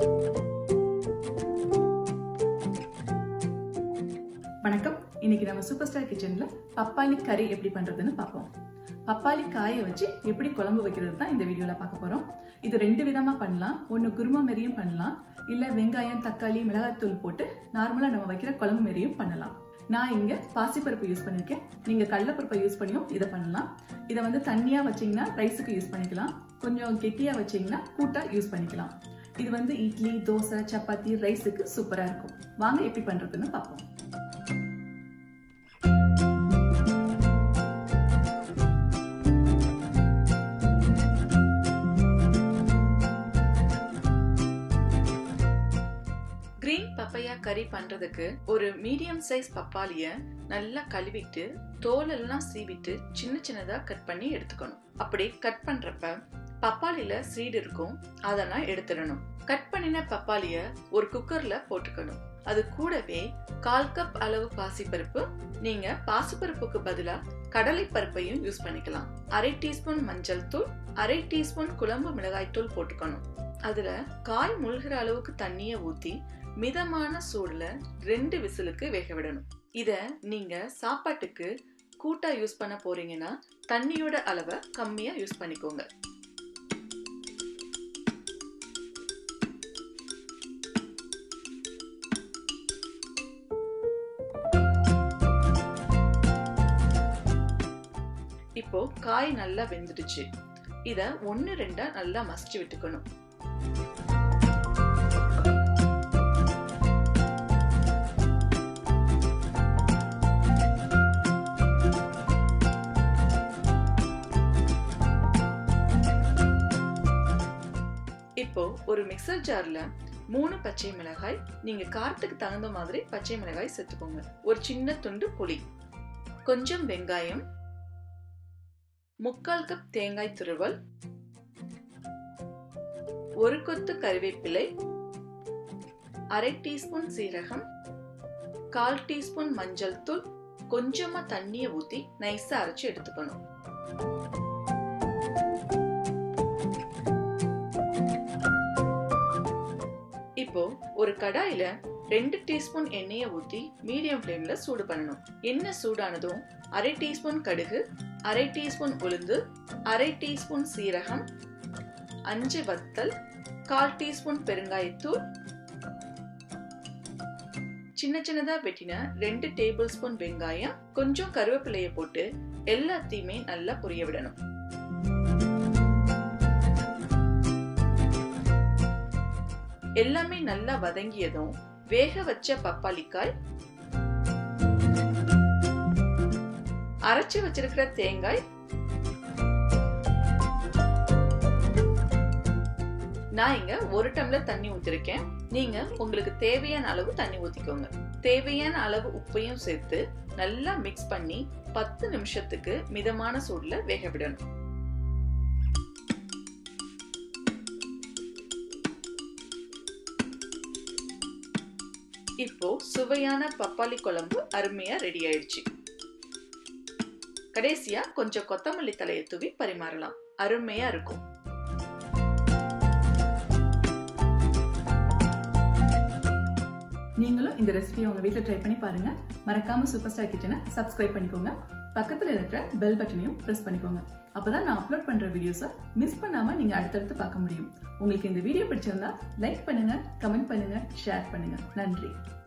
வணக்கம் இன்னைக்கு நம்ம சூப்பர் ஸ்டார் கிச்சன்ல பப்பாளி கறி எப்படி பண்றதுன்னு பார்ப்போம் பப்பாளி காயை வச்சு எப்படி குழம்பு வைக்கிறது தான் இந்த வீடியோல பார்க்க போறோம் இது ரெண்டு விதமா பண்ணலாம் ஒன்னு குருமா மாரியும் பண்ணலாம் இல்ல வெங்காயம் தக்காளி மிளகாய்த்தூள் போட்டு நார்மலா நம்ம வைக்கிற குழம்பு மாரியும் பண்ணலாம் நான் இங்க பாசிப்பருப்பு யூஸ் பண்ணிருக்கேன் நீங்க கடலப்பருப்பை யூஸ் பண்ணியும் இதை பண்ணலாம் இதை வந்து தண்ணியா வச்சீங்கன்னா ரைஸுக்கு யூஸ் பண்ணிக்கலாம் கொஞ்சம் கெட்டியா வச்சீங்கன்னா கூட்டா யூஸ் பண்ணிக்கலாம் இது வந்து இட்லி தோசை சப்பாத்தி ரைஸுக்கு சூப்பரா இருக்கும் வாங்க எப்படி பண்றதுன்னு பார்ப்போம் கிரீன் பப்பையா கறி பண்றதுக்கு ஒரு மீடியம் சைஸ் பப்பாளிய நல்லா கழுவிட்டு தோலெல்லாம் சீவிட்டு சின்ன சின்னதா கட் பண்ணி எடுத்துக்கணும் அப்படி கட் பண்றப்ப பப்பாளில சீடு இருக்கும் அதெல்லாம் எடுத்துடணும் கட் பண்ணின பப்பாளிய ஒரு குக்கர்ல போட்டுக்கணும் அது கூடவே கால் கப் அளவு பாசிப்பருப்பு நீங்க பாசிப்பருப்புக்கு பதிலா கடலை பருப்பையும் யூஸ் பண்ணிக்கலாம் அரை டீஸ்பூன் மஞ்சள் தூள் அரை டீஸ்பூன் குழம்பு மிளகாய் தூள் போட்டுக்கணும் அதுல காய் முழுகிற அளவுக்கு தண்ணிய ஊத்தி மிதமான சூடுல ரெண்டு விசிலுக்கு வேக விடணும் இத நீங்க சாப்பாட்டுக்கு கூட்டா யூஸ் பண்ண போறீங்கன்னா தண்ணியோட அளவை கம்மியா யூஸ் பண்ணிக்கோங்க இப்போ காய் நல்லா வெந்துடுச்சு இத ஒன்னு ரெண்டா நல்லா மசிச்சு விட்டுக்கணும் இப்போ ஒரு மிக்சர் ஜார்ல மூணு பச்சை மிளகாய் நீங்க காரத்துக்கு தகுந்த மாதிரி பச்சை மிளகாய் சேர்த்துக்கோங்க ஒரு சின்ன துண்டு புளி கொஞ்சம் வெங்காயம் முக்கால் கப் தேங்காய் துருவல் ஒரு கொத்து கறிவேப்பிலை அரை டீஸ்பூன் சீரகம் கால் டீஸ்பூன் மஞ்சள் தூள் கொஞ்சமா தண்ணிய ஊத்தி நைஸா அரைச்சு எடுத்துக்கணும் இப்போ ஒரு கடாயில ரெண்டு டீஸ்பூன் எண்ணெயை ஊத்தி மீடியம் ஃப்ளேம்ல சூடு பண்ணணும் எண்ணெய் சூடானதும் அரை டீஸ்பூன் கடுகு அரை டீஸ்பூன் உளுந்து அரை டீஸ்பூன் சீரகம் அஞ்சு வத்தல் கால் டீஸ்பூன் பெருங்காயத்தூள் சின்ன சின்னதா வெட்டின ரெண்டு டேபிள் ஸ்பூன் வெங்காயம் கொஞ்சம் கருவேப்பிலைய போட்டு எல்லாத்தையுமே நல்லா புரிய விடணும் எல்லாமே நல்லா வதங்கியதும் வேக வச்ச பப்பாளிக்காய் அரைச்சு வச்சிருக்கிற தேங்காய் நான் இங்க ஒரு டம்ளர் தண்ணி ஊத்திருக்கேன் நீங்க உங்களுக்கு தேவையான அளவு தண்ணி ஊத்திக்கோங்க தேவையான அளவு உப்பையும் சேர்த்து நல்லா மிக்ஸ் பண்ணி பத்து நிமிஷத்துக்கு மிதமான சூடுல வேக விடணும் இப்போ சுவையான பப்பாளி குழம்பு அருமையா ரெடி ஆயிடுச்சு கடைசியா கொஞ்சம் கொத்தமல்லி தலையை தூவி பரிமாறலாம் அருமையா இருக்கும் நீங்களும் இந்த ரெசிபியை உங்க வீட்டில் ட்ரை பண்ணி பாருங்க மறக்காம சூப்பர் ஸ்டார் கிச்சனை சப்ஸ்கிரைப் பண்ணிக்கோங்க பக்கத்துல இருக்கிற பெல் பட்டனையும் பிரஸ் பண்ணிக்கோங்க அப்பதான் நான் அப்லோட் பண்ற வீடியோஸை மிஸ் பண்ணாம நீங்க அடுத்தடுத்து பார்க்க முடியும் உங்களுக்கு இந்த வீடியோ பிடிச்சிருந்தா லைக் பண்ணுங்க கமெண்ட் பண்ணுங்க ஷேர் பண்ணுங்க நன்றி